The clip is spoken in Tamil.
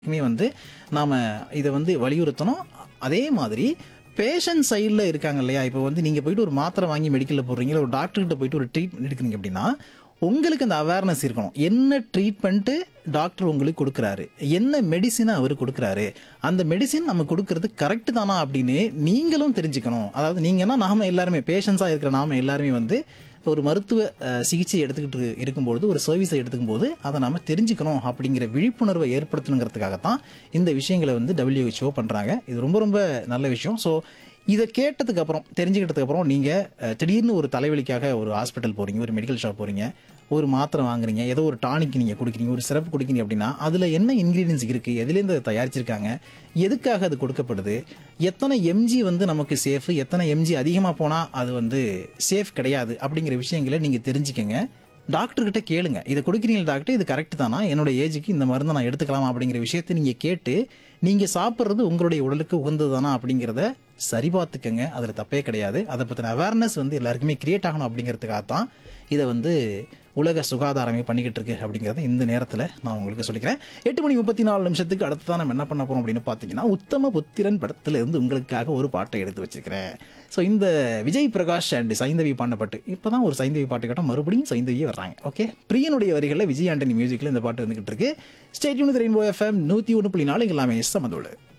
மே வந்து நாம் இதை வந்து வலியுறுத்தணும் அதே மாதிரி பேஷண்ட் சைடில் இருக்காங்க இல்லையா இப்போ வந்து நீங்கள் போயிட்டு ஒரு மாத்திரை வாங்கி மெடிக்கலில் போடுறீங்க இல்லை ஒரு டாக்டர்கிட்ட போயிட்டு ஒரு ட்ரீட்மெண்ட் எடுக்கிறீங்க அப்படின்னா உங்களுக்கு அந்த அவேர்னஸ் இருக்கணும் என்ன ட்ரீட்மெண்ட்டு டாக்டர் உங்களுக்கு கொடுக்குறாரு என்ன மெடிசினை அவர் கொடுக்குறாரு அந்த மெடிசின் நம்ம கொடுக்கறது கரெக்டு தானா அப்படின்னு நீங்களும் தெரிஞ்சுக்கணும் அதாவது நீங்கன்னா நாம எல்லாருமே பேஷண்ட்ஸாக இருக்கிற நாம எல்லாருமே வந்து ஒரு மருத்துவ அஹ், சிகிச்சை எடுத்துக்கிட்டு இருக்கும்பொழுது ஒரு சர்வீஸை எடுத்துக்கும் போது அதை நாம தெரிஞ்சுக்கணும் அப்படிங்கிற விழிப்புணர்வை ஏற்படுத்தணுங்கிறதுக்காகத்தான் இந்த விஷயங்களை வந்து WHO பண்றாங்க இது ரொம்ப ரொம்ப நல்ல விஷயம் ஸோ இதை கேட்டதுக்கு அப்புறம் தெரிஞ்சுக்கிட்டதுக்கு அப்புறம் நீங்க அஹ், திடீர்னு ஒரு தலைவலிக்காக ஒரு ஹாஸ்பிட்டல் போறீங்க ஒரு மெடிக்கல் ஷாப் போறீங்க ஒரு மாத்திரை வாங்குறீங்க ஏதோ ஒரு டானிக் நீங்க குடிக்கிறீங்க ஒரு சிறப்பு குடிக்கிறீங்க அப்படின்னா அதுல என்ன இன்கிரீடியன்ஸ் இருக்கு எதுலேருந்து அதை தயாரிச்சிருக்காங்க எதுக்காக அது கொடுக்கப்படுது எத்தனை எம்ஜி வந்து நமக்கு சேஃப் எத்தனை எம்ஜி அதிகமாக போனால் அது வந்து சேஃப் கிடையாது அப்படிங்கிற விஷயங்களை நீங்கள் தெரிஞ்சுக்கங்க டாக்டர் கிட்ட கேளுங்க இதை கொடுக்குறீங்க டாக்டர் இது கரெக்ட் தானா என்னோட ஏஜுக்கு இந்த மருந்தை நான் எடுத்துக்கலாமா அப்படிங்கிற விஷயத்தை நீங்கள் கேட்டு நீங்கள் சாப்பிட்றது உங்களுடைய உடலுக்கு உகந்தது தானா அப்படிங்கிறத சரி பார்த்துக்கங்க அதில் தப்பே கிடையாது அதை பற்றின அவேர்னஸ் வந்து எல்லாருக்குமே கிரியேட் ஆகணும் அப்படிங்கிறதுக்காக தான் இதை வந்து உலக சுகாதாரமே பண்ணிக்கிட்டு இருக்கு அப்படிங்கிறத இந்த நேரத்தில் நான் உங்களுக்கு சொல்லிக்கிறேன் எட்டு மணி முப்பத்தி நாலு நிமிஷத்துக்கு அடுத்து நம்ம என்ன பண்ண போறோம் அப்படின்னு பார்த்தீங்கன்னா உத்தம புத்திரன் படத்துல இருந்து உங்களுக்காக ஒரு பாட்டை எடுத்து வச்சிருக்கிறேன் ஸோ இந்த விஜய் பிரகாஷ் அண்ட் சைந்தவி பாண்டப்பட்டு இப்போதான் ஒரு சைந்தவி பாட்டு கேட்டால் மறுபடியும் சைந்தவியே வர்றாங்க ஓகே பிரியனுடைய வரிகளில் விஜய் ஆண்டனி மியூசிக்கில் இந்த பாட்டு வந்துகிட்டு இருக்கு ஸ்டேட்யூன் ரெயின்போ எஃப்எம் நூற்றி ஒன்று புள்ளி நாலு எல்லாமே சமதோடு